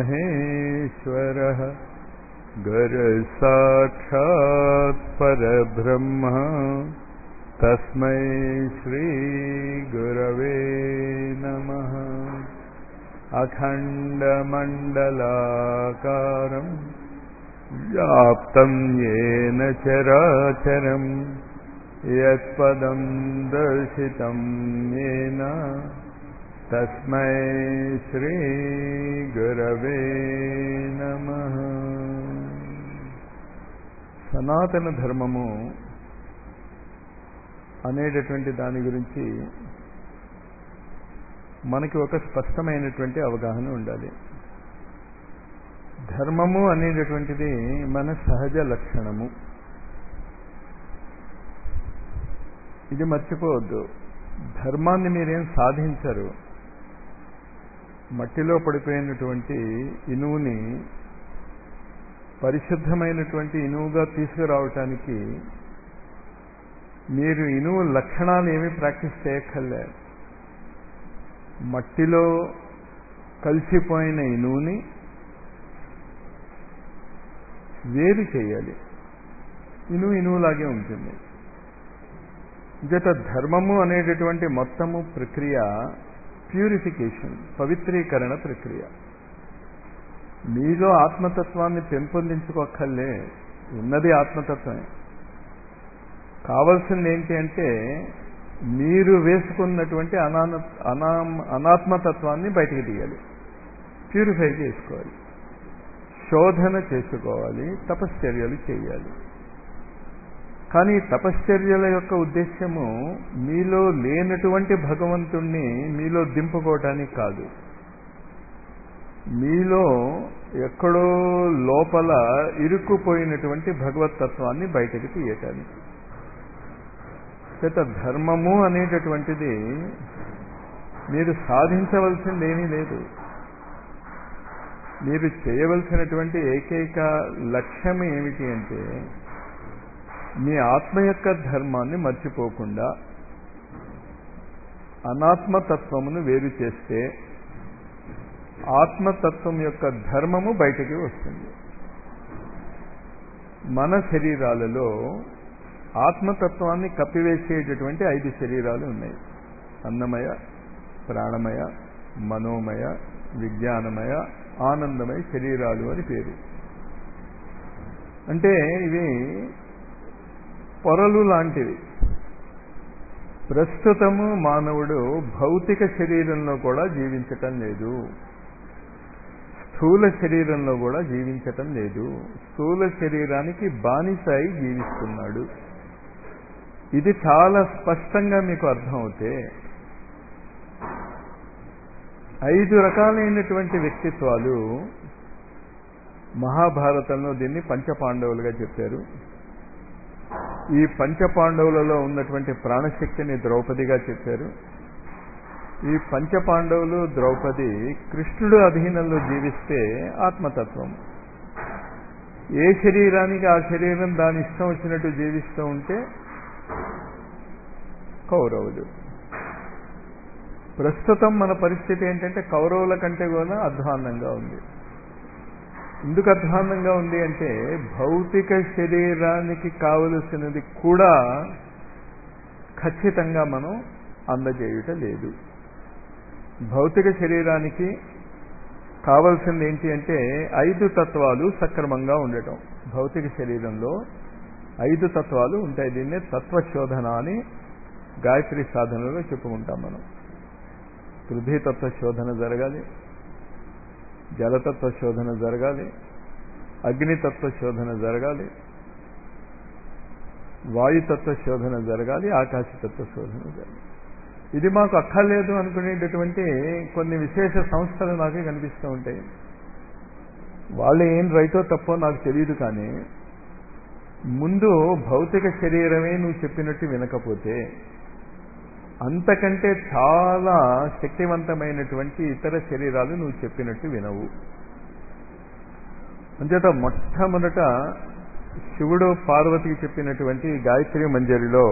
महेश्वरः गुरुसाक्षात् परब्रह्म तस्मै श्रीगुरवे नमः अखण्डमण्डलाकारम् व्याप्तं येन चराचरम् यत्पदं दर्शितं येन तस्मै श्रीगुरवे नमः సనాతన ధర్మము అనేటటువంటి దాని గురించి మనకి ఒక స్పష్టమైనటువంటి అవగాహన ఉండాలి ధర్మము అనేటటువంటిది మన సహజ లక్షణము ఇది మర్చిపోవద్దు ధర్మాన్ని మీరేం సాధించరు మట్టిలో పడిపోయినటువంటి ఇనువుని పరిశుద్ధమైనటువంటి ఇనువుగా తీసుకురావటానికి మీరు ఇనువు లక్షణాలు ఏమీ ప్రాక్టీస్ చేయక్కర్లే మట్టిలో కలిసిపోయిన ఇనువుని వేరు చేయాలి ఇనువు ఇనువులాగే ఉంటుంది జత ధర్మము అనేటటువంటి మొత్తము ప్రక్రియ ప్యూరిఫికేషన్ పవిత్రీకరణ ప్రక్రియ మీలో ఆత్మతత్వాన్ని పెంపొందించుకోక్కర్లే ఉన్నది ఆత్మతత్వమే కావలసింది ఏంటి అంటే మీరు వేసుకున్నటువంటి అనాన అనా అనాత్మతత్వాన్ని బయటికి తీయాలి ప్యూరిఫై చేసుకోవాలి శోధన చేసుకోవాలి తపశ్చర్యలు చేయాలి కానీ తపశ్చర్యల యొక్క ఉద్దేశ్యము మీలో లేనటువంటి భగవంతుణ్ణి మీలో దింపుకోవటానికి కాదు మీలో ఎక్కడో లోపల ఇరుక్కుపోయినటువంటి భగవతత్వాన్ని బయటకు తీయటానికి చేత ధర్మము అనేటటువంటిది మీరు సాధించవలసింది ఏమీ లేదు మీరు చేయవలసినటువంటి ఏకైక లక్ష్యం ఏమిటి అంటే మీ ఆత్మ యొక్క ధర్మాన్ని మర్చిపోకుండా అనాత్మతత్వమును వేరు చేస్తే ఆత్మతత్వం యొక్క ధర్మము బయటికి వస్తుంది మన శరీరాలలో ఆత్మతత్వాన్ని కప్పివేసేటటువంటి ఐదు శరీరాలు ఉన్నాయి అన్నమయ ప్రాణమయ మనోమయ విజ్ఞానమయ ఆనందమయ శరీరాలు అని పేరు అంటే ఇవి పొరలు లాంటివి ప్రస్తుతము మానవుడు భౌతిక శరీరంలో కూడా జీవించటం లేదు స్థూల శరీరంలో కూడా జీవించటం లేదు స్థూల శరీరానికి బానిసాయి జీవిస్తున్నాడు ఇది చాలా స్పష్టంగా మీకు అర్థమవుతే ఐదు రకాలైనటువంటి వ్యక్తిత్వాలు మహాభారతంలో దీన్ని పంచపాండవులుగా చెప్పారు ఈ పంచపాండవులలో ఉన్నటువంటి ప్రాణశక్తిని ద్రౌపదిగా చెప్పారు ఈ పంచపాండవులు ద్రౌపది కృష్ణుడు అధీనంలో జీవిస్తే ఆత్మతత్వం ఏ శరీరానికి ఆ శరీరం దాని ఇష్టం వచ్చినట్టు జీవిస్తూ ఉంటే కౌరవులు ప్రస్తుతం మన పరిస్థితి ఏంటంటే కౌరవుల కంటే కూడా అధ్వాన్నంగా ఉంది ఎందుకు అధ్వాన్నంగా ఉంది అంటే భౌతిక శరీరానికి కావలసినది కూడా ఖచ్చితంగా మనం అందజేయుట లేదు భౌతిక శరీరానికి కావలసింది ఏంటి అంటే ఐదు తత్వాలు సక్రమంగా ఉండటం భౌతిక శరీరంలో ఐదు తత్వాలు ఉంటాయి దీన్నే తత్వశోధన అని గాయత్రి సాధనలో చెప్పుకుంటాం మనం పృథ్వీతత్వ శోధన జరగాలి జలతత్వ శోధన జరగాలి అగ్నితత్వ శోధన జరగాలి వాయుతత్వ శోధన జరగాలి ఆకాశతత్వ శోధన జరగాలి ఇది మాకు అక్కర్లేదు అనుకునేటటువంటి కొన్ని విశేష సంస్థలు నాకు కనిపిస్తూ ఉంటాయి వాళ్ళు ఏం రైతో తప్పో నాకు తెలియదు కానీ ముందు భౌతిక శరీరమే నువ్వు చెప్పినట్టు వినకపోతే అంతకంటే చాలా శక్తివంతమైనటువంటి ఇతర శరీరాలు నువ్వు చెప్పినట్టు వినవు అంచేత మొట్టమొదట శివుడు పార్వతికి చెప్పినటువంటి గాయత్రి మంజరిలో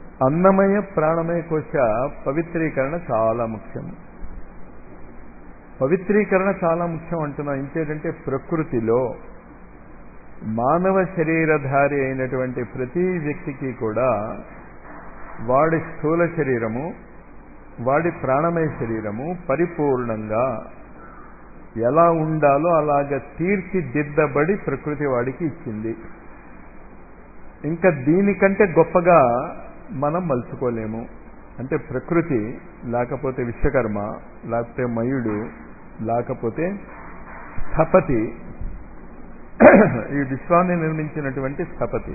అన్నమయ ప్రాణమయ కోశ పవిత్రీకరణ చాలా ముఖ్యం పవిత్రీకరణ చాలా ముఖ్యం అంటున్నాం ఇంకేంటంటే ప్రకృతిలో మానవ శరీరధారి అయినటువంటి ప్రతి వ్యక్తికి కూడా వాడి స్థూల శరీరము వాడి ప్రాణమయ శరీరము పరిపూర్ణంగా ఎలా ఉండాలో అలాగ తీర్చిదిద్దబడి ప్రకృతి వాడికి ఇచ్చింది ఇంకా దీనికంటే గొప్పగా మనం మలుచుకోలేము అంటే ప్రకృతి లేకపోతే విశ్వకర్మ లేకపోతే మయుడు లేకపోతే స్థపతి ఈ విశ్వాన్ని నిర్మించినటువంటి స్థపతి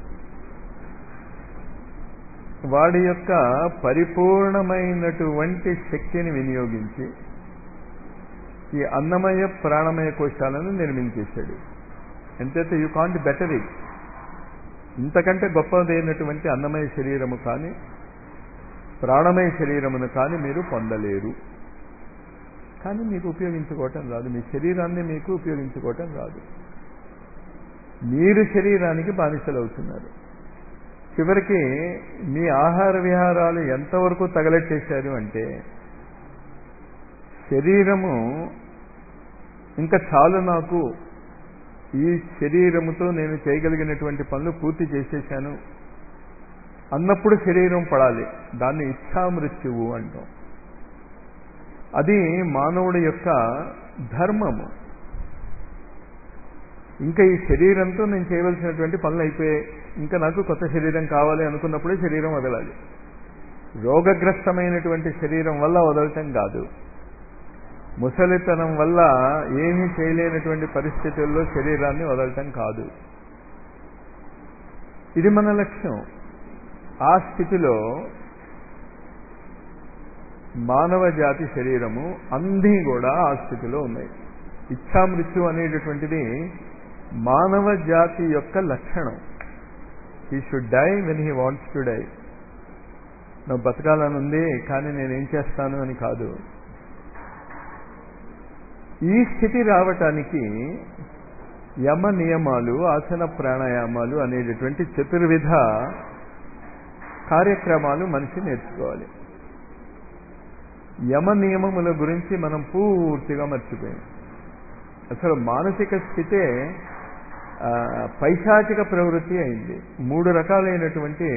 వాడి యొక్క పరిపూర్ణమైనటువంటి శక్తిని వినియోగించి ఈ అన్నమయ ప్రాణమయ కోశాలను నిర్మించేశాడు ఎంతైతే యూ కాంట్ బెటర్ ఇట్ ఇంతకంటే గొప్పదైనటువంటి అన్నమయ శరీరము కానీ ప్రాణమయ శరీరమును కానీ మీరు పొందలేరు కానీ మీకు ఉపయోగించుకోవటం రాదు మీ శరీరాన్ని మీకు ఉపయోగించుకోవటం రాదు మీరు శరీరానికి బానిసలవుతున్నారు చివరికి మీ ఆహార విహారాలు ఎంతవరకు తగలెట్టేశారు అంటే శరీరము ఇంకా చాలు నాకు ఈ శరీరముతో నేను చేయగలిగినటువంటి పనులు పూర్తి చేసేశాను అన్నప్పుడు శరీరం పడాలి దాన్ని ఇచ్ఛామృత్యువు అంటాం అది మానవుడి యొక్క ధర్మము ఇంకా ఈ శరీరంతో నేను చేయవలసినటువంటి పనులు అయిపోయాయి ఇంకా నాకు కొత్త శరీరం కావాలి అనుకున్నప్పుడే శరీరం వదలాలి రోగగ్రస్తమైనటువంటి శరీరం వల్ల వదలటం కాదు ముసలితనం వల్ల ఏమీ చేయలేనటువంటి పరిస్థితుల్లో శరీరాన్ని వదలటం కాదు ఇది మన లక్ష్యం ఆ స్థితిలో మానవ జాతి శరీరము అన్నీ కూడా ఆ స్థితిలో ఉన్నాయి ఇచ్ఛామృత్యు అనేటటువంటిది మానవ జాతి యొక్క లక్షణం he should die when he wants to die నువ్వు బతకాలని ఉంది కానీ నేనేం చేస్తాను అని కాదు ఈ స్థితి రావటానికి యమ నియమాలు ఆసన ప్రాణాయామాలు అనేటటువంటి చతుర్విధ కార్యక్రమాలు మనిషి నేర్చుకోవాలి యమ నియమముల గురించి మనం పూర్తిగా మర్చిపోయాం అసలు మానసిక స్థితే పైశాచిక ప్రవృత్తి అయింది మూడు రకాలైనటువంటి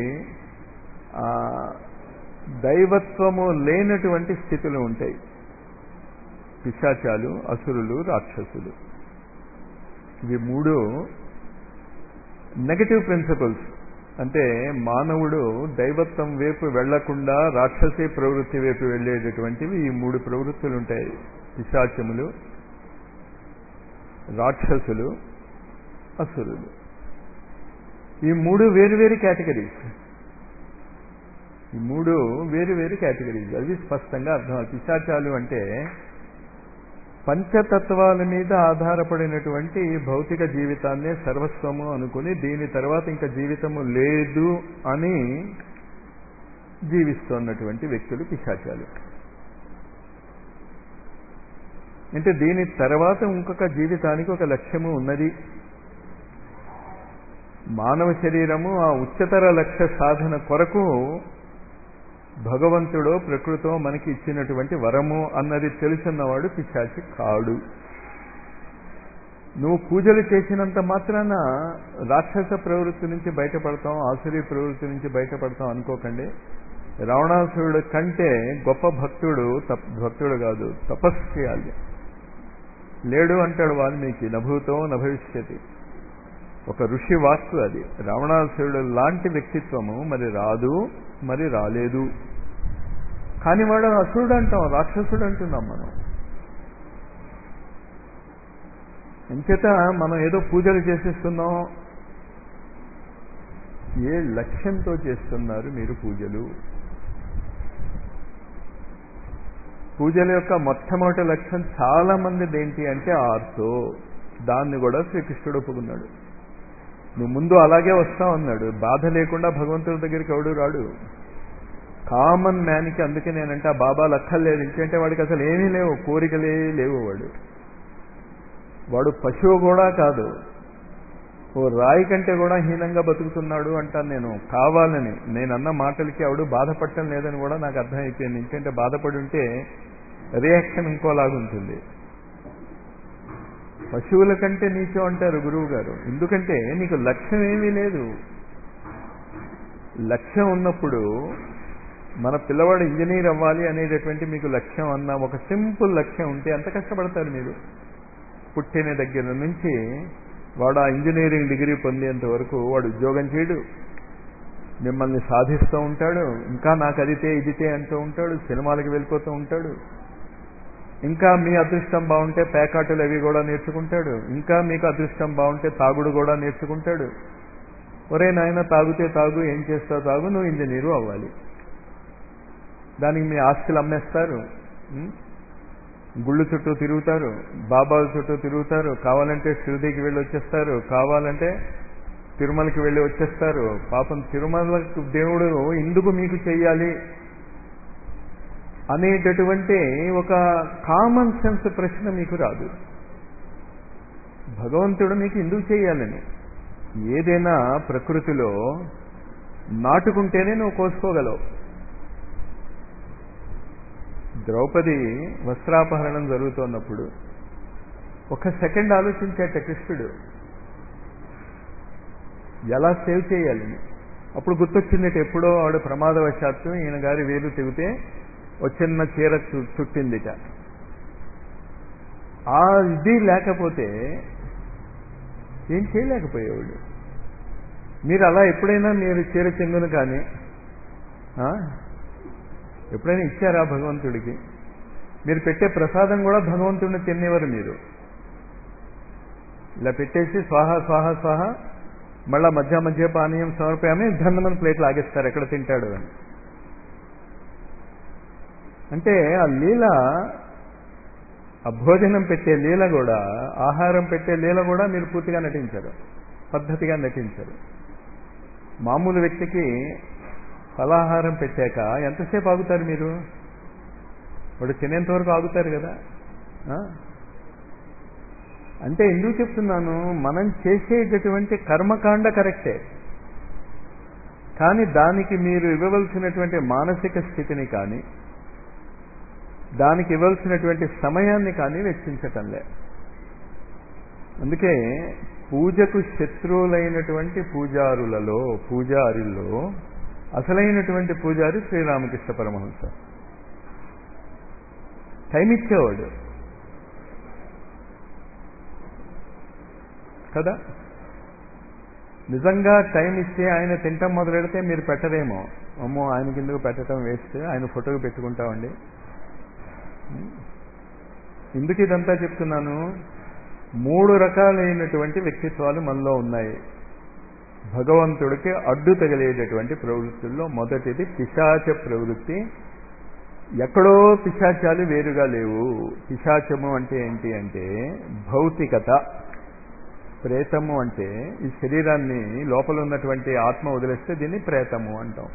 దైవత్వము లేనటువంటి స్థితులు ఉంటాయి పిశాచాలు అసురులు రాక్షసులు ఇవి మూడు నెగటివ్ ప్రిన్సిపల్స్ అంటే మానవుడు దైవత్వం వైపు వెళ్లకుండా రాక్షసీ ప్రవృత్తి వైపు వెళ్ళేటటువంటివి ఈ మూడు ప్రవృత్తులు ఉంటాయి పిశాచములు రాక్షసులు అసురులు ఈ మూడు వేరు వేరు కేటగిరీస్ ఈ మూడు వేరు వేరు కేటగిరీస్ అవి స్పష్టంగా అర్థం పిశాచాలు అంటే పంచతత్వాల మీద ఆధారపడినటువంటి భౌతిక జీవితాన్నే సర్వస్వము అనుకుని దీని తర్వాత ఇంకా జీవితము లేదు అని జీవిస్తున్నటువంటి వ్యక్తులు పిశాచాలు అంటే దీని తర్వాత ఇంకొక జీవితానికి ఒక లక్ష్యము ఉన్నది మానవ శరీరము ఆ ఉच्चతర లక్ష్య సాధన కొరకు భగవంతుడో ప్రకృతో మనకి ఇచ్చినటువంటి వరము అన్నది తెలుసున్నవాడు పిశాచి కాడు నువ్వు పూజలు చేసినంత మాత్రాన రాక్షస ప్రవృత్తి నుంచి బయటపడతాం ఆసురీ ప్రవృత్తి నుంచి బయటపడతాం అనుకోకండి రావణాసురుడు కంటే గొప్ప భక్తుడు భక్తుడు కాదు తపస్సు చేయాలి లేడు అంటాడు వాల్మీకి నభూతో నభవిష్యతి ఒక ఋషి వాక్కు అది రావణాసురుడు లాంటి వ్యక్తిత్వము మరి రాదు మరి రాలేదు కానీ వాడు అసురుడు అంటాం రాక్షసుడు అంటున్నాం మనం ఎంచేత మనం ఏదో పూజలు చేసేస్తున్నాం ఏ లక్ష్యంతో చేస్తున్నారు మీరు పూజలు పూజల యొక్క మొట్టమొదటి లక్ష్యం చాలా మందిది ఏంటి అంటే ఆర్తో దాన్ని కూడా శ్రీకృష్ణుడు ఒప్పుకున్నాడు నువ్వు ముందు అలాగే వస్తావు అన్నాడు బాధ లేకుండా భగవంతుడి దగ్గరికి ఎవడు రాడు కామన్ మ్యాన్కి అందుకే నేనంటే ఆ బాబా లక్కర్లేదు ఇంకంటే వాడికి అసలు ఏమీ లేవు కోరికలే లేవు వాడు వాడు పశువు కూడా కాదు ఓ రాయి కంటే కూడా హీనంగా బతుకుతున్నాడు అంటాను నేను కావాలని నేను అన్న మాటలకి ఆవిడ బాధపడటం లేదని కూడా నాకు అర్థమైపోయింది ఎందుకంటే బాధపడి ఉంటే రియాక్షన్ ఇంకోలాగుంటుంది పశువుల కంటే నీచం అంటారు గురువు గారు ఎందుకంటే నీకు లక్ష్యం ఏమీ లేదు లక్ష్యం ఉన్నప్పుడు మన పిల్లవాడు ఇంజనీర్ అవ్వాలి అనేటటువంటి మీకు లక్ష్యం అన్న ఒక సింపుల్ లక్ష్యం ఉంటే ఎంత కష్టపడతారు మీరు పుట్టిన దగ్గర నుంచి వాడు ఆ ఇంజనీరింగ్ డిగ్రీ పొందేంత వరకు వాడు ఉద్యోగం చేయడు మిమ్మల్ని సాధిస్తూ ఉంటాడు ఇంకా నాకు అదితే ఇదితే అంటూ ఉంటాడు సినిమాలకు వెళ్ళిపోతూ ఉంటాడు ఇంకా మీ అదృష్టం బాగుంటే పేకాటలు అవి కూడా నేర్చుకుంటాడు ఇంకా మీకు అదృష్టం బాగుంటే తాగుడు కూడా నేర్చుకుంటాడు ఒరే నాయన తాగుతే తాగు ఏం చేస్తావు తాగు నువ్వు ఇంజనీరు అవ్వాలి దానికి మీ ఆస్తులు అమ్మేస్తారు గుళ్ళు చుట్టూ తిరుగుతారు బాబాల చుట్టూ తిరుగుతారు కావాలంటే శిరుడికి వెళ్ళి వచ్చేస్తారు కావాలంటే తిరుమలకి వెళ్ళి వచ్చేస్తారు పాపం తిరుమలకు దేవుడు ఎందుకు మీకు చెయ్యాలి అనేటటువంటి ఒక కామన్ సెన్స్ ప్రశ్న మీకు రాదు భగవంతుడు మీకు ఎందుకు చేయాలని ఏదైనా ప్రకృతిలో నాటుకుంటేనే నువ్వు కోసుకోగలవు ద్రౌపది వస్త్రాపహరణం జరుగుతున్నప్పుడు ఒక సెకండ్ ఆలోచించేట కృష్ణుడు ఎలా సేవ్ చేయాలని అప్పుడు గుర్తొచ్చిందట ఎప్పుడో ఆవిడ ప్రమాదవశాత్తు ఈయన గారి వేలు తెగితే ఒక చిన్న చీర చుట్టిందిట ఆ ఇది లేకపోతే ఏం చేయలేకపోయేవాడు మీరు అలా ఎప్పుడైనా మీరు చీర చెందును కానీ ఎప్పుడైనా ఇచ్చారా భగవంతుడికి మీరు పెట్టే ప్రసాదం కూడా భగవంతుడిని తినేవారు మీరు ఇలా పెట్టేసి స్వాహ స్వాహ స్వాహ మళ్ళా మధ్య మధ్య పానీయం సమర్పయామి ధన్నమని ప్లేట్లు ఆగేస్తారు ఎక్కడ తింటాడు అని అంటే ఆ లీల ఆ భోజనం పెట్టే లీల కూడా ఆహారం పెట్టే లీల కూడా మీరు పూర్తిగా నటించరు పద్ధతిగా నటించరు మామూలు వ్యక్తికి ఫలాహారం పెట్టాక ఎంతసేపు ఆగుతారు మీరు వాడు తినేంత వరకు ఆగుతారు కదా అంటే ఎందుకు చెప్తున్నాను మనం చేసేటటువంటి కర్మకాండ కరెక్టే కానీ దానికి మీరు ఇవ్వవలసినటువంటి మానసిక స్థితిని కానీ దానికి ఇవ్వాల్సినటువంటి సమయాన్ని కానీ వెచ్చించటంలే అందుకే పూజకు శత్రువులైనటువంటి పూజారులలో పూజారిలో అసలైనటువంటి పూజారి శ్రీరామకృష్ణ పరమహంస టైం ఇచ్చేవాడు కదా నిజంగా టైం ఇస్తే ఆయన తింటాం మొదలెడితే మీరు పెట్టరేమో అమ్మో ఆయనకి ఎందుకు పెట్టడం వేస్ట్ ఆయన ఫోటోకి పెట్టుకుంటామండి ఎందుకు ఇదంతా చెప్తున్నాను మూడు రకాలైనటువంటి వ్యక్తిత్వాలు మనలో ఉన్నాయి భగవంతుడికి అడ్డు తగిలేటటువంటి ప్రవృత్తుల్లో మొదటిది పిశాచ ప్రవృత్తి ఎక్కడో పిశాచాలు వేరుగా లేవు పిశాచము అంటే ఏంటి అంటే భౌతికత ప్రేతము అంటే ఈ శరీరాన్ని లోపల ఉన్నటువంటి ఆత్మ వదిలేస్తే దీన్ని ప్రేతము అంటాం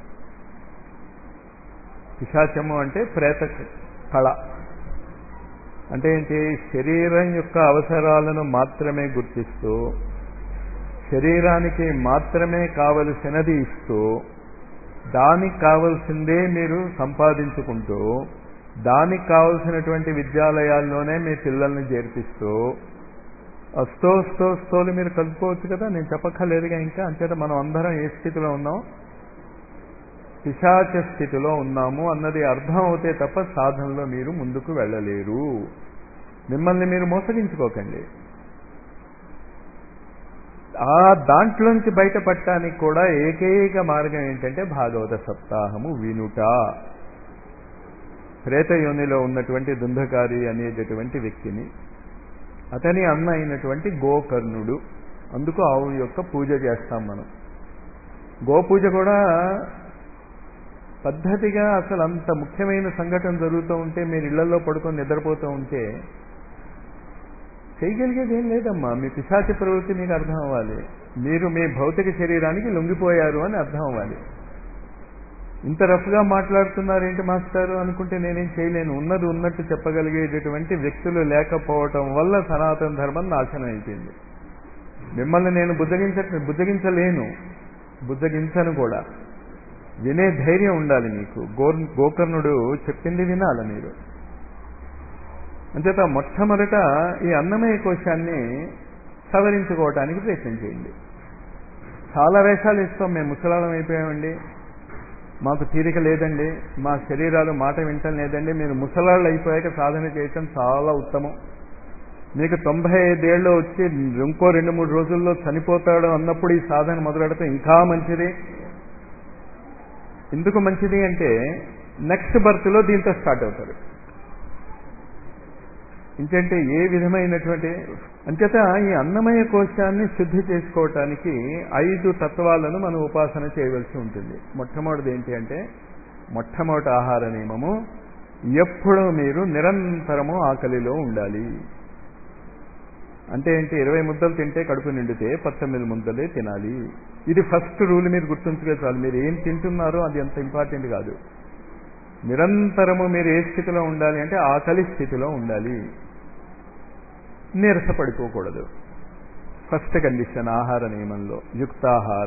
పిశాచము అంటే ప్రేత కళ అంటే ఏంటి శరీరం యొక్క అవసరాలను మాత్రమే గుర్తిస్తూ శరీరానికి మాత్రమే కావలసినది ఇస్తూ దానికి కావలసిందే మీరు సంపాదించుకుంటూ దానికి కావలసినటువంటి విద్యాలయాల్లోనే మీ పిల్లల్ని చేర్పిస్తూ అస్తో స్తో స్తోలు మీరు కలుపుకోవచ్చు కదా నేను చెప్పక్కర్లేదుగా ఇంకా అంచేత మనం అందరం ఏ స్థితిలో ఉన్నాం పిశాచ స్థితిలో ఉన్నాము అన్నది అర్థం అవుతే తప్ప సాధనలో మీరు ముందుకు వెళ్ళలేరు మిమ్మల్ని మీరు మోసగించుకోకండి ఆ దాంట్లోంచి బయటపడటానికి కూడా ఏకైక మార్గం ఏంటంటే భాగవత సప్తాహము వినుట ప్రేతయోనిలో ఉన్నటువంటి దుంధకారి అనేటటువంటి వ్యక్తిని అతని అన్న అయినటువంటి గోకర్ణుడు అందుకు ఆవు యొక్క పూజ చేస్తాం మనం గోపూజ కూడా పద్ధతిగా అసలు అంత ముఖ్యమైన సంఘటన జరుగుతూ ఉంటే మీరు ఇళ్లలో పడుకొని నిద్రపోతూ ఉంటే చేయగలిగేది ఏం లేదమ్మా మీ పిశాచ ప్రవృత్తి మీకు అర్థం అవ్వాలి మీరు మీ భౌతిక శరీరానికి లొంగిపోయారు అని అర్థం అవ్వాలి ఇంత రఫ్గా మాట్లాడుతున్నారేంటి మాస్టారు అనుకుంటే నేనేం చేయలేను ఉన్నది ఉన్నట్టు చెప్పగలిగేటటువంటి వ్యక్తులు లేకపోవటం వల్ల సనాతన ధర్మం నాశనం అయిపోయింది మిమ్మల్ని నేను బుద్ధగించ బుద్ధగించలేను బుద్ధగించను కూడా వినే ధైర్యం ఉండాలి మీకు గో గోకర్ణుడు చెప్పింది వినాలి మీరు అంచేత మొట్టమొదట ఈ అన్నమయ కోశాన్ని సవరించుకోవటానికి ప్రయత్నం చేయండి చాలా వేషాలు ఇస్తాం మేము ముసలాళం అయిపోయామండి మాకు తీరిక లేదండి మా శరీరాలు మాట వింటం లేదండి మీరు ముసలాళ్ళు అయిపోయాక సాధన చేయటం చాలా ఉత్తమం మీకు తొంభై ఐదేళ్ళు వచ్చి ఇంకో రెండు మూడు రోజుల్లో చనిపోతాడు అన్నప్పుడు ఈ సాధన మొదలెడితే ఇంకా మంచిది ఎందుకు మంచిది అంటే నెక్స్ట్ బర్త్లో దీంతో స్టార్ట్ అవుతారు ఇంకంటే ఏ విధమైనటువంటి అంచేత ఈ అన్నమయ కోశాన్ని శుద్ధి చేసుకోవటానికి ఐదు తత్వాలను మనం ఉపాసన చేయవలసి ఉంటుంది మొట్టమొదటిది ఏంటి అంటే మొట్టమొదటి ఆహార నియమము ఎప్పుడూ మీరు నిరంతరము ఆకలిలో ఉండాలి అంటే ఏంటి ఇరవై ముద్దలు తింటే కడుపు నిండితే పంతొమ్మిది ముద్దలే తినాలి ఇది ఫస్ట్ రూల్ మీరు గుర్తుంచుకే చాలు మీరు ఏం తింటున్నారో అది అంత ఇంపార్టెంట్ కాదు నిరంతరము మీరు ఏ స్థితిలో ఉండాలి అంటే ఆకలి స్థితిలో ఉండాలి నీరసపడిపోకూడదు ఫస్ట్ కండిషన్ ఆహార నియమంలో యుక్తాహార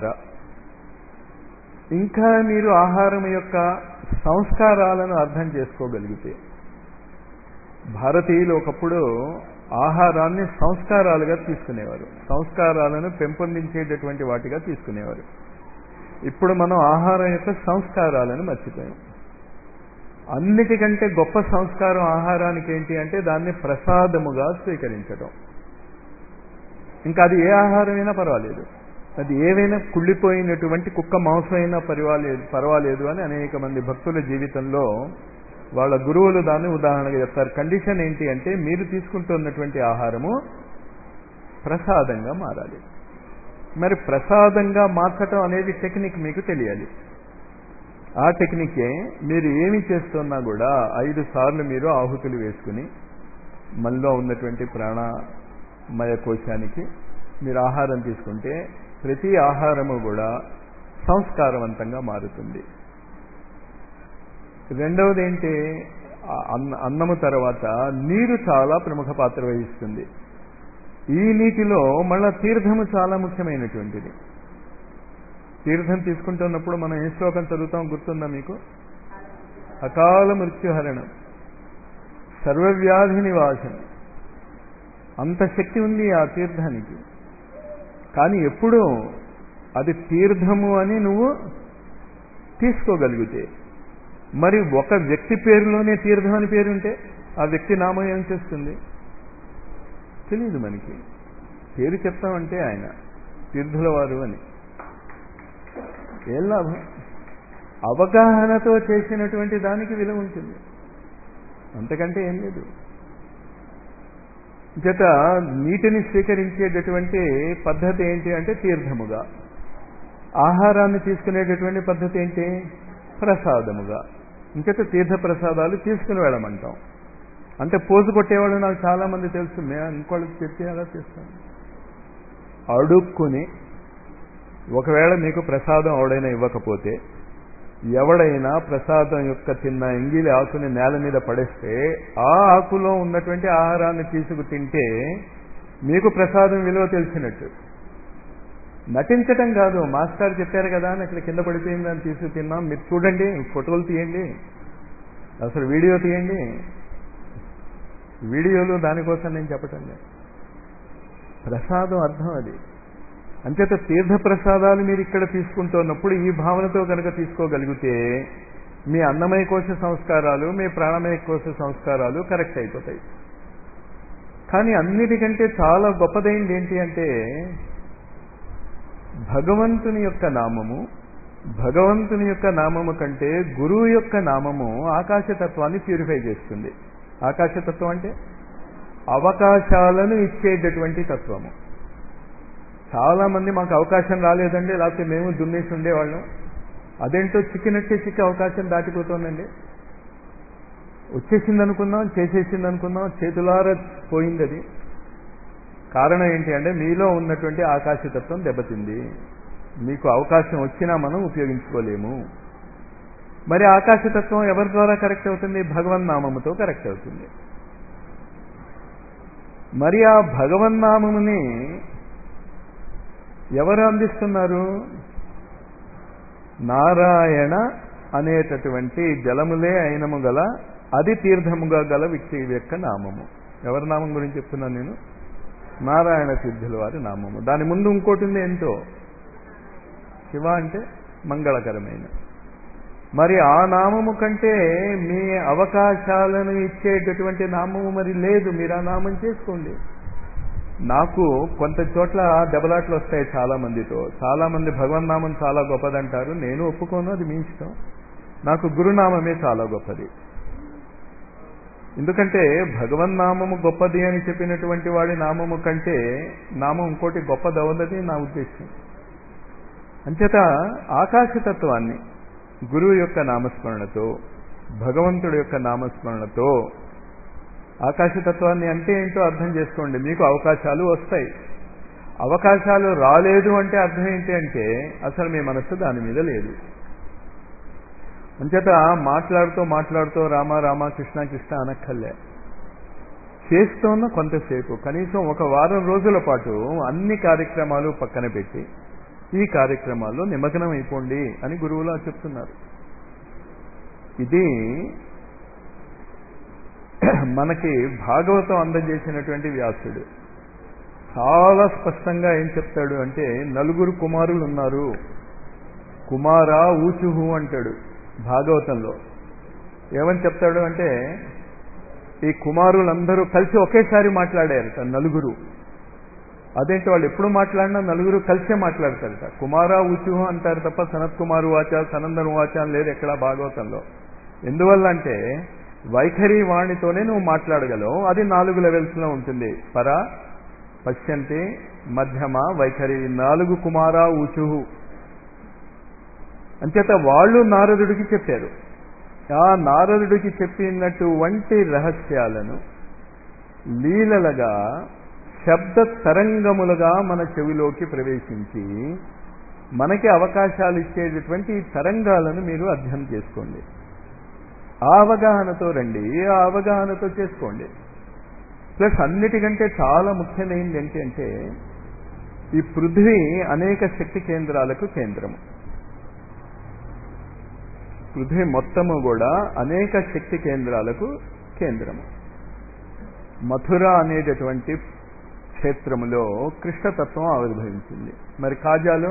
ఇంకా మీరు ఆహారం యొక్క సంస్కారాలను అర్థం చేసుకోగలిగితే భారతీయులు ఒకప్పుడు ఆహారాన్ని సంస్కారాలుగా తీసుకునేవారు సంస్కారాలను పెంపొందించేటటువంటి వాటిగా తీసుకునేవారు ఇప్పుడు మనం ఆహారం యొక్క సంస్కారాలను మర్చిపోయాం అన్నిటికంటే గొప్ప సంస్కారం ఆహారానికి ఏంటి అంటే దాన్ని ప్రసాదముగా స్వీకరించడం ఇంకా అది ఏ ఆహారమైనా పర్వాలేదు అది ఏవైనా కుళ్ళిపోయినటువంటి కుక్క మాంసం అయినా పర్వాలేదు పర్వాలేదు అని అనేక మంది భక్తుల జీవితంలో వాళ్ళ గురువులు దాన్ని ఉదాహరణగా చెప్తారు కండిషన్ ఏంటి అంటే మీరు తీసుకుంటున్నటువంటి ఆహారము ప్రసాదంగా మారాలి మరి ప్రసాదంగా మార్చటం అనేది టెక్నిక్ మీకు తెలియాలి ఆ టెక్నికే మీరు ఏమి చేస్తున్నా కూడా ఐదు సార్లు మీరు ఆహుతులు వేసుకుని మనలో ఉన్నటువంటి ప్రాణమయ కోశానికి మీరు ఆహారం తీసుకుంటే ప్రతి ఆహారము కూడా సంస్కారవంతంగా మారుతుంది రెండవది ఏంటి అన్న అన్నము తర్వాత నీరు చాలా ప్రముఖ పాత్ర వహిస్తుంది ఈ నీటిలో మళ్ళా తీర్థము చాలా ముఖ్యమైనటువంటిది తీర్థం తీసుకుంటున్నప్పుడు మనం ఏ శ్లోకం చదువుతాం గుర్తుందా మీకు అకాల మృత్యుహరణం సర్వవ్యాధి నివాసం అంత శక్తి ఉంది ఆ తీర్థానికి కానీ ఎప్పుడూ అది తీర్థము అని నువ్వు తీసుకోగలిగితే మరి ఒక వ్యక్తి పేరులోనే తీర్థం అని పేరుంటే ఆ వ్యక్తి నామం ఏం చేస్తుంది తెలియదు మనకి పేరు చెప్తామంటే ఆయన తీర్థుల వారు అని ఏం లాభం అవగాహనతో చేసినటువంటి దానికి విలువ ఉంటుంది అంతకంటే ఏం లేదు జత నీటిని స్వీకరించేటటువంటి పద్ధతి ఏంటి అంటే తీర్థముగా ఆహారాన్ని తీసుకునేటటువంటి పద్ధతి ఏంటి ప్రసాదముగా ఇంకైతే తీర్థ ప్రసాదాలు తీసుకుని వెళ్ళమంటాం అంటే పోజు కొట్టేవాళ్ళు నాకు చాలా మంది తెలుసు మేము ఇంకోళ్ళకి చెప్పి అలా చేస్తాను అడుక్కుని ఒకవేళ మీకు ప్రసాదం ఎవడైనా ఇవ్వకపోతే ఎవడైనా ప్రసాదం యొక్క చిన్న ఎంగిలి ఆకుని నేల మీద పడేస్తే ఆ ఆకులో ఉన్నటువంటి ఆహారాన్ని తీసుకు తింటే మీకు ప్రసాదం విలువ తెలిసినట్టు నటించటం కాదు మాస్టర్ చెప్పారు కదా అని అక్కడ కింద పడిపోయింది అని తీసుకు తిన్నాం మీరు చూడండి ఫోటోలు తీయండి అసలు వీడియో తీయండి వీడియోలు దానికోసం నేను చెప్పటం లేదు ప్రసాదం అర్థం అది అంచేత తీర్థ ప్రసాదాలు మీరు ఇక్కడ తీసుకుంటున్నప్పుడు ఈ భావనతో కనుక తీసుకోగలిగితే మీ అన్నమయ కోశ సంస్కారాలు మీ ప్రాణమయ కోశ సంస్కారాలు కరెక్ట్ అయిపోతాయి కానీ అన్నిటికంటే చాలా గొప్పదైంది ఏంటి అంటే భగవంతుని యొక్క నామము భగవంతుని యొక్క నామము కంటే గురువు యొక్క నామము ఆకాశతత్వాన్ని ప్యూరిఫై చేస్తుంది ఆకాశతత్వం అంటే అవకాశాలను ఇచ్చేటటువంటి తత్వము చాలా మంది మాకు అవకాశం రాలేదండి లేకపోతే మేము దున్నేసి ఉండేవాళ్ళం అదేంటో చిక్కినట్టే చిక్కి అవకాశం దాటిపోతుందండి వచ్చేసింది అనుకున్నాం చేసేసింది అనుకున్నాం చేతులార పోయింది అది కారణం ఏంటి అంటే మీలో ఉన్నటువంటి ఆకాశతత్వం దెబ్బతింది మీకు అవకాశం వచ్చినా మనం ఉపయోగించుకోలేము మరి ఆకాశతత్వం ఎవరి ద్వారా కరెక్ట్ అవుతుంది భగవన్నామముతో కరెక్ట్ అవుతుంది మరి ఆ భగవన్నామముని ఎవరు అందిస్తున్నారు నారాయణ అనేటటువంటి జలములే అయినము గల అది తీర్థముగా గల వ్యక్తి యొక్క నామము ఎవరి నామం గురించి చెప్తున్నాను నేను నారాయణ సిద్ధుల వారి నామము దాని ముందు ఇంకోటి ఉంది ఏంటో శివ అంటే మంగళకరమైన మరి ఆ నామము కంటే మీ అవకాశాలను ఇచ్చేటటువంటి నామము మరి లేదు మీరు ఆ నామం చేసుకోండి నాకు కొంత చోట్ల దెబ్బలాట్లు వస్తాయి చాలా మందితో చాలా మంది భగవన్నామం చాలా గొప్పదంటారు నేను ఒప్పుకోను అది మీ ఇష్టం నాకు గురునామమే చాలా గొప్పది ఎందుకంటే భగవన్నామము గొప్పది అని చెప్పినటువంటి వాడి నామము కంటే నామం ఇంకోటి గొప్పదవదది నా ఉద్దేశం అంచేత ఆకాశతత్వాన్ని గురువు యొక్క నామస్మరణతో భగవంతుడి యొక్క నామస్మరణతో ఆకాశతత్వాన్ని అంటే ఏంటో అర్థం చేసుకోండి మీకు అవకాశాలు వస్తాయి అవకాశాలు రాలేదు అంటే అర్థం ఏంటి అంటే అసలు మీ మనస్సు దాని మీద లేదు అంచేత మాట్లాడుతూ మాట్లాడుతూ రామ రామ కృష్ణ కృష్ణ అనక్కర్లే చేస్తున్న కొంతసేపు కనీసం ఒక వారం రోజుల పాటు అన్ని కార్యక్రమాలు పక్కన పెట్టి ఈ కార్యక్రమాల్లో నిమగ్నం అయిపోండి అని గురువులు చెప్తున్నారు ఇది మనకి భాగవతం అందజేసినటువంటి వ్యాసుడు చాలా స్పష్టంగా ఏం చెప్తాడు అంటే నలుగురు కుమారులు ఉన్నారు కుమారా ఊచుహు అంటాడు భాగవతంలో ఏమని చెప్తాడు అంటే ఈ కుమారులందరూ కలిసి ఒకేసారి మాట్లాడారట నలుగురు అదేంటి వాళ్ళు ఎప్పుడు మాట్లాడినా నలుగురు కలిసే మాట్లాడతారట కుమారా ఊచుహు అంటారు తప్ప సనత్ కుమారు వాచ సనందను వాచ అని లేదు ఎక్కడ భాగవతంలో ఎందువల్ల అంటే వైఖరి వాణితోనే నువ్వు మాట్లాడగలవు అది నాలుగు లెవెల్స్లో ఉంటుంది పర పశ్యంతి మధ్యమ వైఖరి నాలుగు కుమారా ఊచుహు అంచేత వాళ్ళు నారదుడికి చెప్పారు ఆ నారదుడికి చెప్పినటువంటి రహస్యాలను లీలలుగా శబ్ద తరంగములుగా మన చెవిలోకి ప్రవేశించి మనకి అవకాశాలు ఇచ్చేటటువంటి తరంగాలను మీరు అధ్యయనం చేసుకోండి ఆ అవగాహనతో రండి ఆ అవగాహనతో చేసుకోండి ప్లస్ అన్నిటికంటే చాలా ముఖ్యమైనది ఏంటంటే ఈ పృథ్వీ అనేక శక్తి కేంద్రాలకు కేంద్రము పృథ్వీ మొత్తము కూడా అనేక శక్తి కేంద్రాలకు కేంద్రము మథుర అనేటటువంటి క్షేత్రములో కృష్ణతత్వం ఆవిర్భవించింది మరి కాజాలు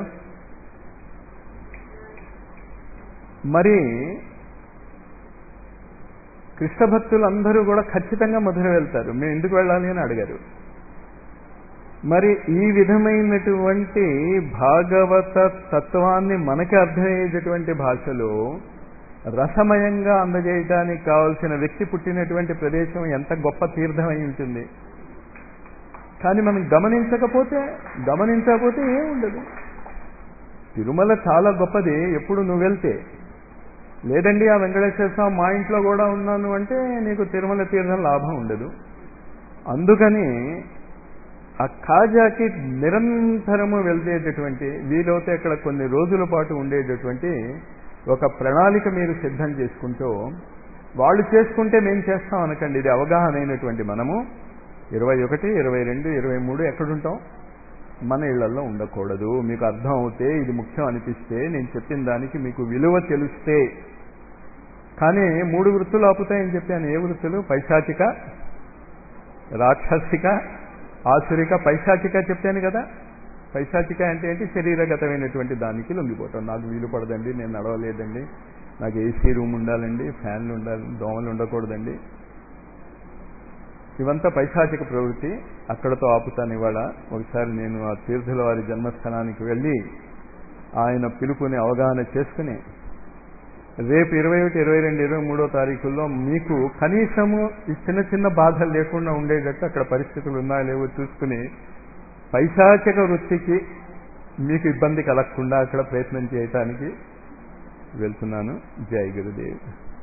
మరి కృష్ణ భక్తులందరూ కూడా ఖచ్చితంగా మధుర వెళ్తారు మేము ఎందుకు వెళ్ళాలి అని అడిగారు మరి ఈ విధమైనటువంటి భాగవత తత్వాన్ని మనకి అర్థమయ్యేటటువంటి భాషలో రసమయంగా అందజేయడానికి కావలసిన వ్యక్తి పుట్టినటువంటి ప్రదేశం ఎంత గొప్ప తీర్థం అయి ఉంటుంది కానీ మనం గమనించకపోతే గమనించకపోతే ఏముండదు తిరుమల చాలా గొప్పది ఎప్పుడు నువ్వు వెళ్తే లేదండి ఆ వెంకటేశ్వర స్వామి మా ఇంట్లో కూడా ఉన్నాను అంటే నీకు తిరుమల తీర్థం లాభం ఉండదు అందుకని ఆ ఖాజాకి నిరంతరము వెళ్తేటటువంటి వీలైతే అక్కడ కొన్ని రోజుల పాటు ఉండేటటువంటి ఒక ప్రణాళిక మీరు సిద్ధం చేసుకుంటూ వాళ్ళు చేసుకుంటే మేము చేస్తాం అనకండి ఇది అవగాహన అయినటువంటి మనము ఇరవై ఒకటి ఇరవై రెండు ఇరవై మూడు ఎక్కడుంటాం మన ఇళ్లలో ఉండకూడదు మీకు అర్థం అవుతే ఇది ముఖ్యం అనిపిస్తే నేను చెప్పిన దానికి మీకు విలువ తెలిస్తే కానీ మూడు వృత్తులు ఆపుతాయని చెప్పాను ఏ వృత్తులు పైశాచిక రాక్షసిక ఆసురిక పైశాచిక చెప్పాను కదా పైశాచిక అంటే ఏంటి శరీరగతమైనటువంటి దానికి లొంగిపోవటం నాకు వీలు పడదండి నేను నడవలేదండి నాకు ఏసీ రూమ్ ఉండాలండి ఫ్యాన్లు ఉండాలి దోమలు ఉండకూడదండి ఇవంతా పైశాచిక ప్రవృత్తి అక్కడతో ఆపుతాను ఇవాళ ఒకసారి నేను ఆ తీర్థుల వారి జన్మస్థానానికి వెళ్ళి ఆయన పిలుపుని అవగాహన చేసుకుని రేపు ఇరవై ఒకటి ఇరవై రెండు ఇరవై మూడో తారీఖుల్లో మీకు కనీసము ఈ చిన్న చిన్న బాధలు లేకుండా ఉండేటట్టు అక్కడ పరిస్థితులు ఉన్నాయో లేవో చూసుకుని పైశాచిక వృత్తికి మీకు ఇబ్బంది కలగకుండా అక్కడ ప్రయత్నం చేయటానికి వెళ్తున్నాను జై గురుదేవ్